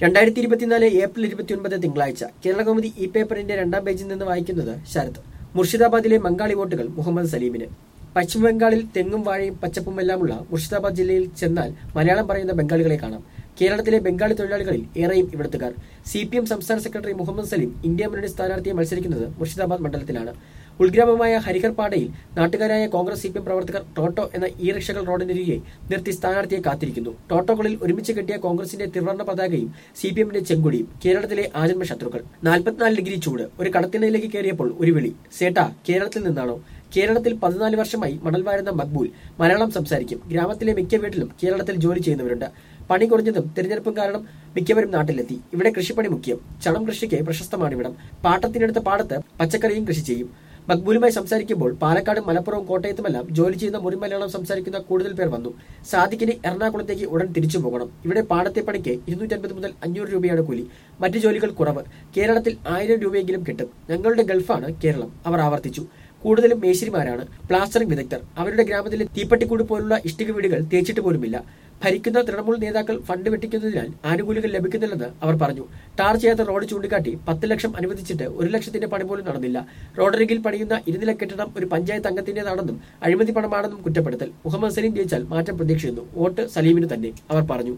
രണ്ടായിരത്തി ഇരുപത്തിനാല് ഏപ്രിൽ ഇരുപത്തിയൊൻപത് തിങ്കളാഴ്ച കേരള കൗമുദി ഈ പേപ്പറിന്റെ രണ്ടാം പേജിൽ നിന്ന് വായിക്കുന്നത് ശരത് മുർഷിദാബാദിലെ ബംഗാളി വോട്ടുകൾ മുഹമ്മദ് സലീമിന് പശ്ചിമ ബംഗാളിൽ തെങ്ങും വാഴയും പച്ചപ്പുമെല്ലാമുള്ള മുർഷിദാബാദ് ജില്ലയിൽ ചെന്നാൽ മലയാളം പറയുന്ന ബംഗാളികളെ കാണാം കേരളത്തിലെ ബംഗാളി തൊഴിലാളികളിൽ ഏറെയും ഇവിടുത്തുകാർ സി പി എം സംസ്ഥാന സെക്രട്ടറി മുഹമ്മദ് സലീം ഇന്ത്യ മുന്നണി സ്ഥാനാർത്ഥിയെ മത്സരിക്കുന്നത് മുർഷിദാബാദ് മണ്ഡലത്തിലാണ് ഉൾഗ്രാമമായ ഹരിഹർപാടയിൽ നാട്ടുകാരായ കോൺഗ്രസ് സി പി എം പ്രവർത്തകർ ടോട്ടോ എന്ന ഇ റിക്ഷകൾ റോഡിനരികെ നിർത്തി സ്ഥാനാർത്ഥിയെ കാത്തിരിക്കുന്നു ടോട്ടോകളിൽ ഒരുമിച്ച് കെട്ടിയ കോൺഗ്രസിന്റെ ത്രിവർണ്ണ പതാകയും സി പി എമ്മിന്റെ ചെങ്കൊടിയും കേരളത്തിലെ ആജന്മ ശത്രുക്കൾ നാൽപ്പത്തിനാല് ഡിഗ്രി ചൂട് ഒരു കടത്തിണയിലേക്ക് കയറിയപ്പോൾ ഒരു വിളി സേട്ടാ കേരളത്തിൽ നിന്നാണോ കേരളത്തിൽ പതിനാല് വർഷമായി മണൽ വാരുന്ന മക്ബൂൽ മലയാളം സംസാരിക്കും ഗ്രാമത്തിലെ മിക്ക വീട്ടിലും കേരളത്തിൽ ജോലി ചെയ്യുന്നവരുണ്ട് പണി കുറഞ്ഞതും തിരഞ്ഞെടുപ്പും കാരണം മിക്കവരും നാട്ടിലെത്തി ഇവിടെ കൃഷിപ്പണി മുഖ്യം ചണം കൃഷിക്ക് പ്രശസ്തമാണ് ഇവിടം പാട്ടത്തിനടുത്ത പാടത്ത് പച്ചക്കറിയും കൃഷി ചെയ്യും മക്ബൂലുമായി സംസാരിക്കുമ്പോൾ പാലക്കാടും മലപ്പുറവും കോട്ടയത്തുമെല്ലാം ജോലി ചെയ്യുന്ന മുറി മലയാളം സംസാരിക്കുന്ന കൂടുതൽ പേർ വന്നു സാദിഖിന് എറണാകുളത്തേക്ക് ഉടൻ തിരിച്ചു പോകണം ഇവിടെ പാടത്തെ പണിക്ക് ഇരുന്നൂറ്റൻപത് മുതൽ അഞ്ഞൂറ് രൂപയാണ് കൂലി മറ്റു ജോലികൾ കുറവ് കേരളത്തിൽ ആയിരം രൂപയെങ്കിലും കിട്ടും ഞങ്ങളുടെ ഗൾഫാണ് കേരളം അവർ ആവർത്തിച്ചു കൂടുതലും മേശിരിമാരാണ് പ്ലാസ്റ്ററിംഗ് വിദഗ്ധർ അവരുടെ ഗ്രാമത്തിലെ തീപ്പട്ടിക്കൂട് പോലുള്ള ഇഷ്ടിക വീടുകൾ തേച്ചിട്ട് പോലുമില്ല ഭരിക്കുന്ന തൃണമൂൽ നേതാക്കൾ ഫണ്ട് വെട്ടിക്കുന്നതിനാൽ ആനുകൂല്യങ്ങൾ ലഭിക്കുന്നില്ലെന്ന് അവർ പറഞ്ഞു ടാർ ചെയ്യാത്ത റോഡ് ചൂണ്ടിക്കാട്ടി പത്ത് ലക്ഷം അനുവദിച്ചിട്ട് ഒരു ലക്ഷത്തിന്റെ പണി പോലും നടന്നില്ല റോഡരികിൽ പണിയുന്ന ഇരുനില കെട്ടിടം ഒരു പഞ്ചായത്ത് അംഗത്തിന്റേതാണെന്നും അഴിമതി പണമാണെന്നും കുറ്റപ്പെടുത്തൽ മുഹമ്മദ് സലീം ജയിച്ചാൽ മാറ്റം പ്രതീക്ഷിക്കുന്നു വോട്ട് സലീമിന് തന്നെ അവർ പറഞ്ഞു